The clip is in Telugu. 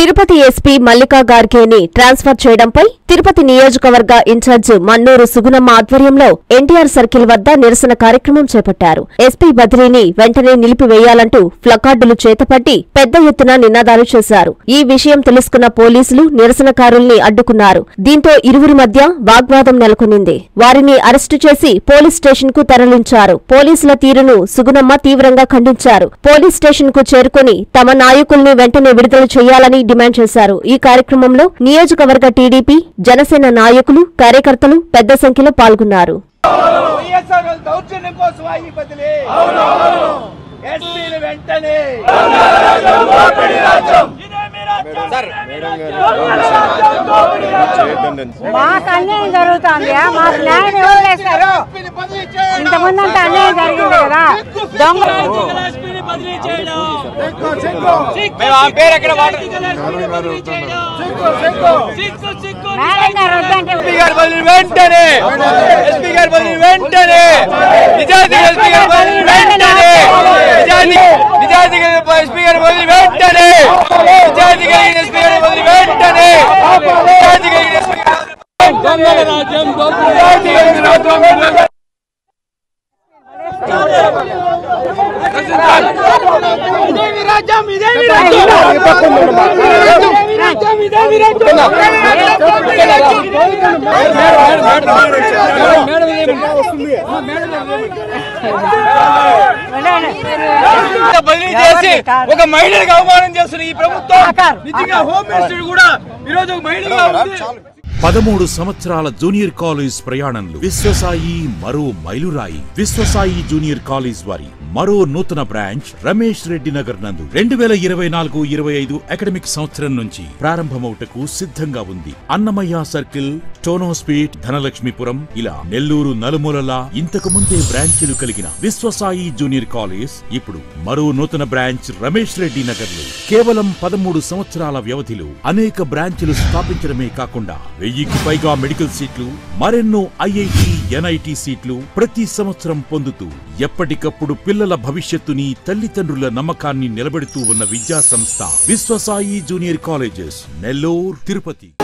తిరుపతి ఎస్పీ మల్లికా గార్గేని ట్రాన్స్ఫర్ చేయడంపై తిరుపతి నియోజకవర్గ ఇన్ఛార్జ్ మన్నూరు సుగుణమ్మ ఆధ్వర్యంలో ఎన్టీఆర్ సర్కిల్ వద్ద నిరసన కార్యక్రమం చేపట్టారు ఎస్పీ బదిలీని వెంటనే నిలిపివేయాలంటూ ప్లకార్డులు చేతపట్టి పెద్ద ఎత్తున నినాదాలు చేశారు ఈ విషయం తెలుసుకున్న పోలీసులు నిరసనకారుల్ని అడ్డుకున్నారు దీంతో ఇరువురి మధ్య వాగ్వాదం నెలకొనింది వారిని అరెస్టు చేసి పోలీస్ స్టేషన్ కు తరలించారు పోలీసుల తీరును సుగుణమ్మ తీవ్రంగా ఖండించారు పోలీస్ స్టేషన్ కు చేరుకుని తమ నాయకుల్ని వెంటనే విడుదల చేయాలని డిమాండ్ చేశారు ఈ కార్యక్రమంలో నియోజకవర్గ టీడీపీ జనసేన నాయకులు కార్యకర్తలు పెద్ద సంఖ్యలో పాల్గొన్నారు వైఎస్ఆర్ దౌర్జన్యం కోసం ఈ బదిలీ ఎస్పీలు వెంటనే సార్ మాకు అన్యాయం జరుగుతుంది మాకు న్యాయం ఎవరు చేస్తారు ఇంతకుముందు అంత అన్యాయం జరిగింది కదా దొంగ మేము ఆ పేరు ఎక్కడ వాడ- మేడం గారు వద్దంటే ఎస్పీ గారి బదిలీ వెంటనే ఎస్పీ గారి బదిలీ వెంటనే నిజాయితీ ఎస్పీ గారి బదిలీ వెంటనే నిజాయితీ నిజాయితీ ఎస్పీ గారి బదిలీ వెంటనే నిజాయితీ కలిగిన ఎస్పీ గారి బదిలీ వెంటనే నిజాయితీ కలిగిన ఎస్పీ గారి దొంగల రాజ్యం నిజాయితీ కలిగిన రాజ్యం ఇదేమి రాజ్యం ఇదేమి రాజ్యం ఇదేమి బదిలీ చేసి ఒక మహిళలకు అవమానం చేస్తున్న ఈ ప్రభుత్వం నిజంగా హోమ్ మినిస్టర్ కూడా ఈ రోజు ఒక మహిళగా ఉంది పదమూడు సంవత్సరాల జూనియర్ కాలేజ్ ప్రయాణంలో విశ్వసాయి మరో మైలురాయి విశ్వసాయి జూనియర్ కాలేజ్ వారి మరో నూతన బ్రాంచ్ రమేష్ రెడ్డి నగర్ నందు రెండు వేల ఇరవై నాలుగు ఇరవై ఐదు అకాడమిక్ సంవత్సరం నుంచి ప్రారంభమవుటకు సిద్ధంగా ఉంది అన్నమయ్య సర్కిల్ టోనోస్పీట్ ధనలక్ష్మీపురం ఇలా నెల్లూరు నలుమూలలా ఇంతకు ముందే బ్రాంచీలు కలిగిన విశ్వసాయి జూనియర్ కాలేజ్ ఇప్పుడు మరో నూతన బ్రాంచ్ రమేష్ రెడ్డి నగర్ లో కేవలం పదమూడు సంవత్సరాల వ్యవధిలో అనేక బ్రాంచ్లు స్థాపించడమే కాకుండా వెయ్యికి పైగా మెడికల్ సీట్లు మరెన్నో ఐఐటి ఎన్ఐటి సీట్లు ప్రతి సంవత్సరం పొందుతూ ఎప్పటికప్పుడు పిల్లల భవిష్యత్తుని తల్లిదండ్రుల నమ్మకాన్ని నిలబెడుతూ ఉన్న విద్యా సంస్థ విశ్వసాయి జూనియర్ కాలేజెస్ నెల్లూరు తిరుపతి